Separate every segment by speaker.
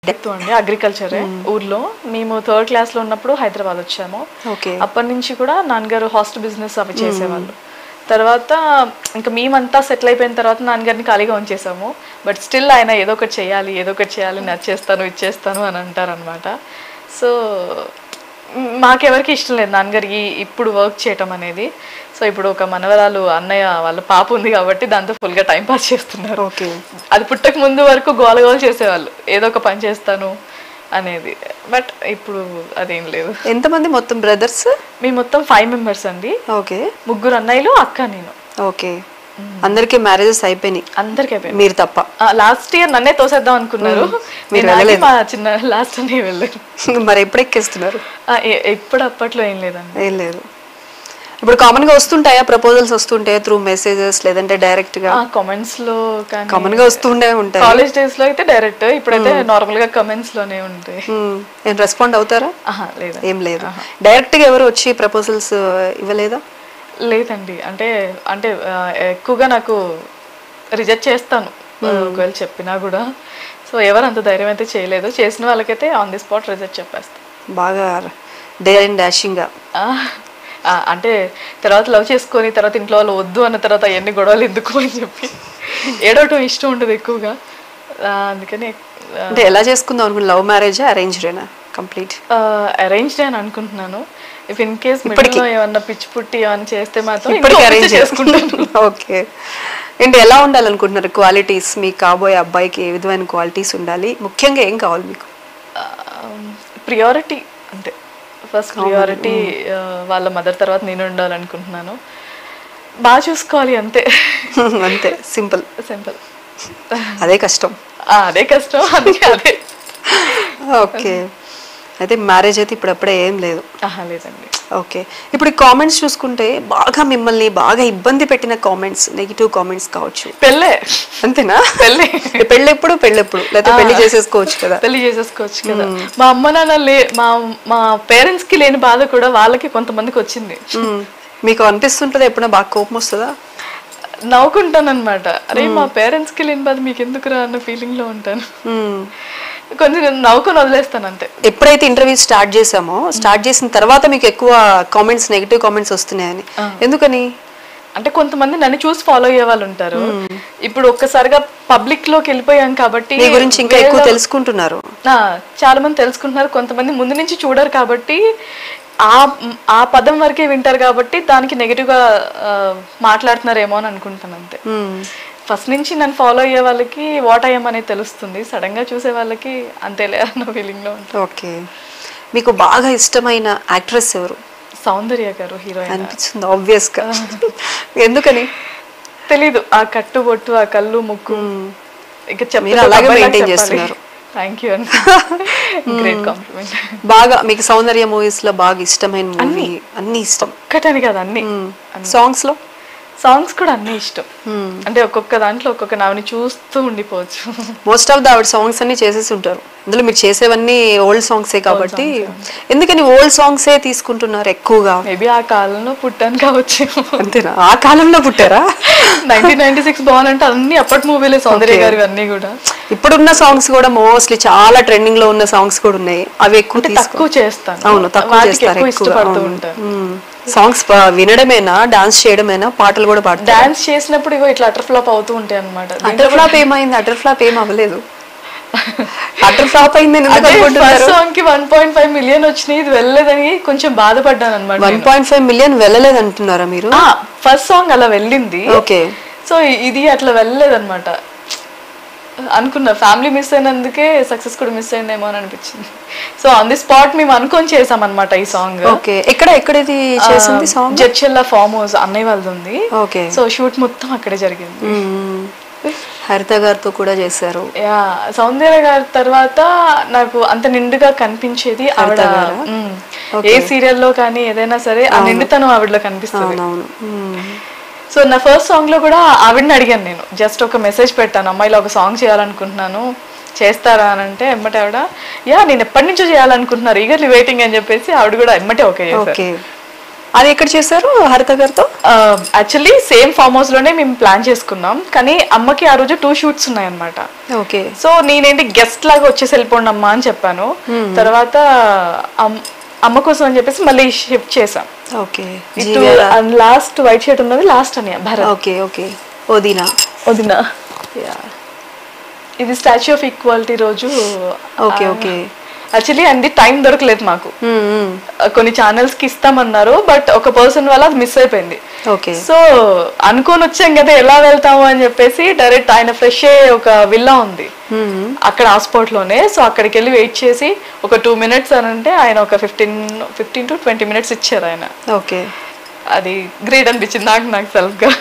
Speaker 1: Death అండి అగ్రికల్చరే ఊర్లో మేము థర్డ్ క్లాస్ లో ఉన్నప్పుడు హైదరాబాద్ వచ్చాము
Speaker 2: ఓకే
Speaker 1: అప్పటి నుంచి కూడా నాన్నగారు హాస్టల్ బిజినెస్ అవి చేసేవాళ్ళు తర్వాత ఇంకా మేమంతా సెటిల్ అయిపోయిన తర్వాత నాన్నగారిని ఖాళీగా ఉంచేసాము బట్ స్టిల్ ఆయన ఏదో ఒకటి చేయాలి ఏదో ఒకటి చేయాలి నేను చేస్తాను ఇచ్చేస్తాను అని అంటారనమాట సో మాకెవరికి ఇష్టం లేదు నాన్నగారికి ఇప్పుడు వర్క్ చేయటం అనేది సో ఇప్పుడు ఒక మనవరాలు అన్నయ్య వాళ్ళ పాప ఉంది కాబట్టి దాంతో ఫుల్గా టైం పాస్ చేస్తున్నారు
Speaker 2: ఓకే
Speaker 1: అది పుట్టక ముందు వరకు గోల గోల చేసేవాళ్ళు ఏదో ఒక పని చేస్తాను అనేది బట్ ఇప్పుడు అదేం లేదు
Speaker 2: ఎంతమంది మొత్తం బ్రదర్స్
Speaker 1: మేము మొత్తం ఫైవ్ మెంబర్స్ అండి
Speaker 2: ఓకే
Speaker 1: ముగ్గురు అన్నయ్యలు అక్క నేను
Speaker 2: ఓకే అందరికీ మ్యారేజెస్ అయిపోయినాయి
Speaker 1: అందరికీ అయిపోయింది
Speaker 2: మీరు తప్ప
Speaker 1: లాస్ట్ ఇయర్ నన్నే తోసేద్దాం అనుకున్నారు
Speaker 2: మీరు
Speaker 1: నేను ఆగి మా చిన్న లాస్ట్ అనే వెళ్ళారు
Speaker 2: మరి ఎప్పుడు ఎక్కేస్తున్నారు
Speaker 1: ఆ, ఎ- ఎప్పుడు అప్పట్లో ఏం లేదండి
Speaker 2: ఏం లేదు ఇప్పుడు కామన్ గా వస్తుంటాయా ప్రపోజల్స్ వస్తుంటాయా త్రూ మెసేజెస్ లేదంటే డైరెక్ట్ గా
Speaker 1: కామెంట్స్ లో కానీ
Speaker 2: కామన్ గా వస్తుండే ఉంటాయి
Speaker 1: కాలేజ్ డేస్ లో అయితే డైరెక్ట్ ఇప్పుడైతే నార్మల్ గా కమెంట్స్ లోనే ఉంటాయి
Speaker 2: Hmm. ఏం రెస్పాండ్ అవుతారా
Speaker 1: ఆహా లేదా
Speaker 2: ఏం లేదు డైరెక్ట్ గా ఎవరు వచ్చి ప్రపోజల్స్ ఇవ్వలేదా
Speaker 1: లేదండి అంటే అంటే ఆ, ఎక్కువగా నాకు రిజెక్ట్ చేస్తాను ఒకవేళ చెప్పినా కూడా సో ఎవరు అంత ధైర్యం అయితే చేయలేదు చేసిన వాళ్ళకైతే ఆన్ ది స్పాట్ రిజెక్ట్ చెప్పేస్తాను
Speaker 2: బాగా డేర్ అండ్ డాషింగ్ గా
Speaker 1: ఆ, ఆ, అంటే తర్వాత లవ్ చేసుకొని తర్వాత ఇంట్లో వాళ్ళు వద్దు అన్న తర్వాత ఎన్ని గొడవలు ఎందుకు అని చెప్పి ఏడవటం ఇష్టం ఉండదు ఎక్కువగా ఆ, అందుకని
Speaker 2: అంటే ఎలా చేసుకుందాం అనుకున్న లవ్ మ్యారేజ్ అరేంజ్డేనా కంప్లీట్
Speaker 1: అరేంజ్ అని అనుకుంటున్నాను ఇఫ్ ఇన్ కేస్ మిడిల్లో ఏమన్నా పిచ్చి పుట్టి ఏమన్నా చేస్తే మాత్రం
Speaker 2: ఇప్పటికి
Speaker 1: ఇంకో
Speaker 2: అరేంజ్
Speaker 1: పిచ్చి చేసుకుంటాను
Speaker 2: ఓకే ఏంటి ఎలా ఉండాలనుకుంటున్నారు క్వాలిటీస్ మీ కాబోయే అబ్బాయికి ఏ విధమైన క్వాలిటీస్ ఉండాలి ముఖ్యంగా ఏం కావాలి మీకు
Speaker 1: ప్రియారిటీ అంతే ఫస్ట్ ప్రియారిటీ వాళ్ళ మదర్ తర్వాత నేను ఉండాలనుకుంటున్నాను బాగా చూసుకోవాలి అంతే
Speaker 2: అంతే సింపుల్
Speaker 1: సింపుల్
Speaker 2: అదే కష్టం
Speaker 1: అదే కష్టం అందుకే అదే
Speaker 2: ఓకే అయితే మ్యారేజ్ అయితే ఇప్పుడప్పుడే ఏం లేదు
Speaker 1: ఆహా లేదండి
Speaker 2: ఓకే ఇప్పుడు కామెంట్స్ చూసుకుంటే బాగా మిమ్మల్ని బాగా ఇబ్బంది పెట్టిన కామెంట్స్ నెగిటివ్ కామెంట్స్ కావచ్చు
Speaker 1: పెళ్ళే
Speaker 2: అంతేనా
Speaker 1: పెళ్ళి
Speaker 2: పెళ్ళెప్పుడు పెళ్ళెప్పుడు లేకపోతే పెళ్లి చేసేసుకోవచ్చు కదా
Speaker 1: పెళ్లి చేసేసుకోవచ్చు కదా మా అమ్మ నాన్న లే మా మా పేరెంట్స్ కి లేని బాధ కూడా వాళ్ళకి కొంతమందికి వచ్చింది
Speaker 2: మ్మ్. మీకు అనిపిస్తుంటుంది ఎప్పుడైనా బాగా కోపం వస్తుందా
Speaker 1: నవ్వుకుంటాను అనమాట అరే మా పేరెంట్స్ కి లేని బాధ మీకు ఎందుకురా అన్న ఫీలింగ్ లో ఉంటాను
Speaker 2: మ్మ్.
Speaker 1: కొంచెం నేను నవ్వుకొని వదిలేస్తాను అంతే
Speaker 2: ఎప్పుడైతే ఇంటర్వ్యూ స్టార్ట్ చేసామో స్టార్ట్ చేసిన తర్వాత మీకు ఎక్కువ కామెంట్స్ నెగిటివ్ కామెంట్స్ వస్తున్నాయని ఎందుకని
Speaker 1: అంటే కొంతమంది నన్ను చూసి ఫాలో అయ్యే వాళ్ళు ఉంటారు ఇప్పుడు ఒక్కసారిగా పబ్లిక్ లోకి వెళ్ళిపోయాం కాబట్టి
Speaker 2: మీ గురించి ఇంకా ఎక్కువ
Speaker 1: వేరే-
Speaker 2: తెలుసుకుంటున్నారు
Speaker 1: ఆ, చాలా మంది తెలుసుకుంటున్నారు కొంతమంది ముందు నుంచి చూడరు కాబట్టి ఆ ఆ పదం వరకే వింటారు కాబట్టి దానికి నెగిటివ్ గా ఆ, మాట్లాడుతున్నారేమో అని అనుకుంటాను అంతే
Speaker 2: మ్మ్.
Speaker 1: ఫస్ట్ నుంచి నన్ను ఫాలో అయ్యే వాళ్ళకి వాట్ అయ్యాం అనేది తెలుస్తుంది సడన్ గా చూసే వాళ్ళకి అంతేలే అన్న ఫీలింగ్ లో ఉంటుంది
Speaker 2: ఓకే మీకు బాగా ఇష్టమైన యాక్ట్రెస్ ఎవరు
Speaker 1: సౌందర్య గారు హీరోయిన్
Speaker 2: అనిపిస్తుంది ఆబ్వియస్ గా ఎందుకని
Speaker 1: తెలీదు ఆ కట్టు బొట్టు ఆ కళ్ళు ముక్కు ఇక
Speaker 2: మీరు అలాగే maintain చేస్తున్నారు.
Speaker 1: థ్యాంక్ యూ అండి గ్రేట్ కాంప్లిమెంట్
Speaker 2: బాగా మీకు సౌందర్య మూవీస్ లో బాగా ఇష్టమైన మూవీ అన్ని ఇష్టం
Speaker 1: ఒక్కటని కాదు అన్ని
Speaker 2: సాంగ్స్ లో
Speaker 1: సాంగ్స్ కూడా అన్ని ఇష్టం అంటే ఒక్కొక్క దాంట్లో ఒక్కొక్క నావని చూస్తూ ఉండిపోవచ్చు
Speaker 2: మోస్ట్ ఆఫ్ ద ఆవిడ సాంగ్స్ అన్ని చేసేసి ఉంటారు అందులో మీరు చేసేవన్నీ ఓల్డ్ సాంగ్సే కాబట్టి ఎందుకని ఓల్డ్ సాంగ్సే తీసుకుంటున్నారు ఎక్కువగా
Speaker 1: మేబీ ఆ కాలంలో పుట్టాను కావచ్చు
Speaker 2: అంతేనా ఆ కాలంలో పుట్టారా
Speaker 1: నైన్టీన్ నైన్టీ సిక్స్ బాగుందంటే అన్ని అప్పటి మూవీలే సౌందర్య గారి అన్ని కూడా
Speaker 2: ఇప్పుడున్న సాంగ్స్ కూడా మోస్ట్లీ చాలా ట్రెండింగ్ లో ఉన్న సాంగ్స్ కూడా ఉన్నాయి అవి ఎక్కువ
Speaker 1: అంటే
Speaker 2: తీసుకో
Speaker 1: తక్కువ చేస్తాను
Speaker 2: అవును తక్కువ
Speaker 1: వాటికి
Speaker 2: చేస్తారు
Speaker 1: ఎక్కువ
Speaker 2: ఎక్కువ
Speaker 1: ఇష్టపడుతూ ఉంటాను
Speaker 2: సాంగ్స్ వినడమేనా డాన్స్ చేయడమేనా పాటలు కూడా పాడతారు
Speaker 1: డాన్స్ చేసినప్పుడు ఇగో ఇట్లా అటర్ ఫ్లాప్ అవుతూ ఉంటాయి అనమాట
Speaker 2: అటర్ ఫ్లాప్ ఏమైంది అటర్ ఫ్లాప్ ఏం అవ్వలేదు అటర్ ఫ్లాప్ అయింది ఎందుకు అనుకుంటున్నారు
Speaker 1: ఫస్ట్ సాంగ్ కి వన్ పాయింట్ ఫైవ్ మిలియన్ వచ్చినాయి ఇది వెళ్ళలేదని కొంచెం బాధపడ్డాను అనమాట
Speaker 2: వన్ పాయింట్ ఫైవ్ మిలియన్ వెళ్ళలేదు అంటున్నారా మీరు
Speaker 1: ఫస్ట్ సాంగ్ అలా వెళ్ళింది
Speaker 2: ఓకే
Speaker 1: సో ఇది అట్లా వెళ్ళలేదు అనమాట అనుకున్నా ఫ్యామిలీ మిస్ అయినందుకే సక్సెస్ కూడా మిస్ అయిందేమో అని అనిపించింది సో ఆన్ ది స్పాట్ మేము అనుకొని చేసాం అనమాట ఈ సాంగ్
Speaker 2: ఓకే ఎక్కడ ఎక్కడ ఇది చేసింది సాంగ్
Speaker 1: జడ్చెల్లా ఫామ్ హౌస్ అన్నయ్య వాళ్ళది ఉంది
Speaker 2: ఓకే
Speaker 1: సో షూట్ మొత్తం అక్కడే జరిగింది
Speaker 2: హరిత గారితో కూడా చేశారు
Speaker 1: యా సౌందర్య గారి తర్వాత నాకు అంత నిండుగా కనిపించేది ఆవిడ మ్మ్. ఏ సీరియల్లో కానీ ఏదైనా సరే ఆ నిండుతనం ఆవిడలో కనిపిస్తుంది
Speaker 2: అవునవును మ్మ్.
Speaker 1: సో నా ఫస్ట్ సాంగ్ లో కూడా ఆవిడని అడిగాను నేను జస్ట్ ఒక మెసేజ్ పెట్టాను అమ్మాయిలో ఒక సాంగ్ చేయాలనుకుంటున్నాను చేస్తారా అని అంటే ఎమ్మటి ఆవిడ యా నేను ఎప్పటి నుంచో చేయాలనుకుంటున్నారు ఈగర్లీ వెయిటింగ్ అని చెప్పేసి ఆవిడ కూడా ఎమ్మటే ఓకే చేశారు
Speaker 2: ఓకే అది ఎక్కడ చేశారు హరిత గారితో
Speaker 1: యాక్చువల్లీ సేమ్ ఫామ్ హౌస్ లోనే మేము ప్లాన్ చేసుకున్నాం కానీ అమ్మకి ఆ రోజు టూ షూట్స్ ఉన్నాయన్నమాట
Speaker 2: ఓకే
Speaker 1: సో నేనేంటి గెస్ట్ లాగా వచ్చేసి వెళ్ళిపోండి అమ్మా అని చెప్పాను తర్వాత అమ్- అమ్మ కోసం అని చెప్పేసి మళ్ళీ షిఫ్ట్ చేసాం
Speaker 2: ఓకే
Speaker 1: ఇటు లాస్ట్ వైట్ షర్ట్ ఉన్నది లాస్ట్ అని భరత్
Speaker 2: ఓకే ఓకే ఓదీనా
Speaker 1: వదిన ఇది స్టాచ్యూ ఆఫ్ ఈక్వాలిటీ రోజు
Speaker 2: ఓకే ఓకే
Speaker 1: యాక్చువల్లీ అంది టైం దొరకలేదు మాకు ఆ, కొన్ని ఛానల్స్ కి ఇస్తామన్నారు బట్ ఒక పర్సన్ వల్ల అది మిస్ అయిపోయింది
Speaker 2: ఓకే
Speaker 1: సో అనుకొని వచ్చాం కదా ఎలా వెళ్తాము అని చెప్పేసి డైరెక్ట్ ఆయన ఫ్రెష్ ఒక విల్లా ఉంది అక్కడ ఆ స్పాట్ లోనే సో అక్కడికి వెళ్ళి వెయిట్ చేసి ఒక టూ మినిట్స్ అని అంటే ఆయన ఒక fifteen fifteen to twenty minutes ఇచ్చారు ఆయన
Speaker 2: ఓకే
Speaker 1: అది గ్రేట్ అనిపించింది నాకు నాకు సెల్ఫ్ గా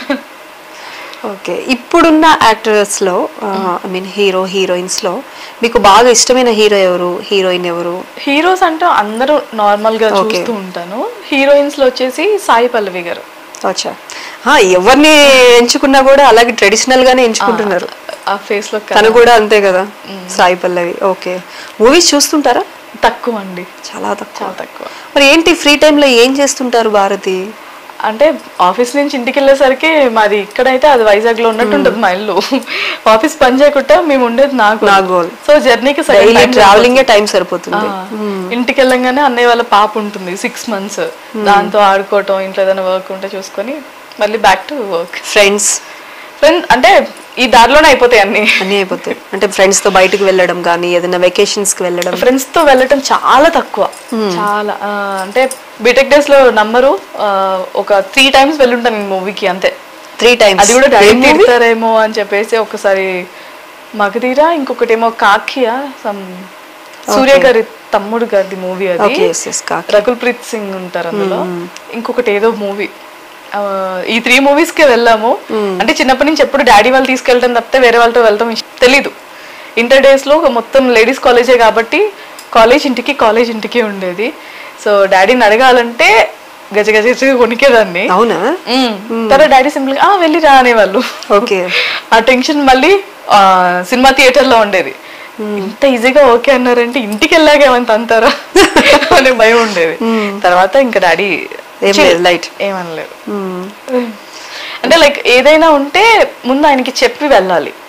Speaker 2: ఓకే ఇప్పుడున్న యాక్టర్స్ లో ఐ మీన్ హీరో హీరోయిన్స్ లో మీకు బాగా ఇష్టమైన హీరో ఎవరు హీరోయిన్ ఎవరు
Speaker 1: హీరోస్ అంటే అందరూ నార్మల్ గా
Speaker 2: Okay.
Speaker 1: చూస్తూ ఉంటాను హీరోయిన్స్ లో వచ్చేసి సాయి పల్లవి గారు
Speaker 2: అచ్చా ఆ, ఎవరిని ఎంచుకున్నా కూడా అలాగే ట్రెడిషనల్ గానే ఎంచుకుంటున్నారు
Speaker 1: ఆ ఫేస్ లో
Speaker 2: తను కూడా అంతే కదా సాయి పల్లవి ఓకే మూవీస్ చూస్తుంటారా
Speaker 1: తక్కువ అండి
Speaker 2: చాలా తక్కువ
Speaker 1: చాలా తక్కువ
Speaker 2: మరి ఏంటి ఫ్రీ టైంలో ఏం చేస్తుంటారు భారతి
Speaker 1: అంటే ఆఫీస్ నుంచి ఇంటికి వెళ్ళేసరికి మాది ఇక్కడైతే అది వైజాగ్ లో ఉన్నట్టు ఉంటుంది మా ఇల్లు ఆఫీస్ పని చేయకుండా మేము ఉండేది నాకు
Speaker 2: నాగోల్.
Speaker 1: సో జర్నీకి
Speaker 2: డైలీ ట్రావెలింగ్ టైం సరిపోతుంది
Speaker 1: ఇంటికి వెళ్ళంగానే అన్నయ్య వాళ్ళ పాప ఉంటుంది సిక్స్ మంత్స్ దాంతో ఆడుకోవటం ఇంట్లో ఏదైనా వర్క్ ఉంటే చూసుకొని మళ్ళీ back to work
Speaker 2: friends
Speaker 1: friend అంటే ఈ దారిలోనే అయిపోతాయి అన్ని
Speaker 2: అన్నీ అయిపోతాయి అంటే ఫ్రెండ్స్ తో బయటకు వెళ్ళడం కానీ ఏదైనా వెకేషన్స్ కి వెళ్ళడం
Speaker 1: ఫ్రెండ్స్ తో వెళ్ళటం చాలా తక్కువ చాలా ఆ, అంటే బీటెక్ డేస్ లో నంబరు ఒక త్రీ టైమ్స్ వెళ్ళుంటాను నేను మూవీకి అంతే
Speaker 2: త్రీ టైమ్స్
Speaker 1: అది కూడా డాడీ తిడతారేమో అని చెప్పేసి ఒకసారి మగధీరా ఇంకొకటేమో కాకియా సమ్ సూర్య గారి తమ్ముడు గారిది మూవీ అది
Speaker 2: ఓకే ఎస్ ఎస్ కాకి
Speaker 1: రకుల్ ప్రీత్ సింగ్ ఉంటారు అందులో ఇంకొకటి ఏదో మూవీ ఈ త్రీ మూవీస్ కి వెళ్ళాము అంటే చిన్నప్పటి నుంచి ఎప్పుడు డాడీ వాళ్ళు తీసుకెళ్ళడం తప్పితే వేరే వాళ్ళతో వెళ్ళడం ఇష్- తెలీదు ఇంటర్ డేస్ లో మొత్తం లేడీస్ కాలేజే కాబట్టి కాలేజ్ ఇంటికి కాలేజ్ ఇంటికి ఉండేది సో డాడీని అడగాలంటే గజ గజ గజ వణికేదాన్ని
Speaker 2: అవునా
Speaker 1: మ్మ్. తర్వాత డాడీ సింపుల్ గా "ఆ, వెళ్ళి రా అనేవాళ్ళు
Speaker 2: ఓకే
Speaker 1: ఆ టెన్షన్ మళ్ళీ ఆ, సినిమా థియేటర్ లో ఉండేది ఇంత ఈజీగా ఓకే అన్నారంటే ఇంటికి వెళ్ళాక ఏమంత అంటారా అనే భయం ఉండేది తర్వాత ఇంకా డాడీ
Speaker 2: ఏం లేదు లైట్
Speaker 1: ఏమనలేదు అంటే లైక్ ఏదైనా ఉంటే ముందు ఆయనకి చెప్పి వెళ్ళాలి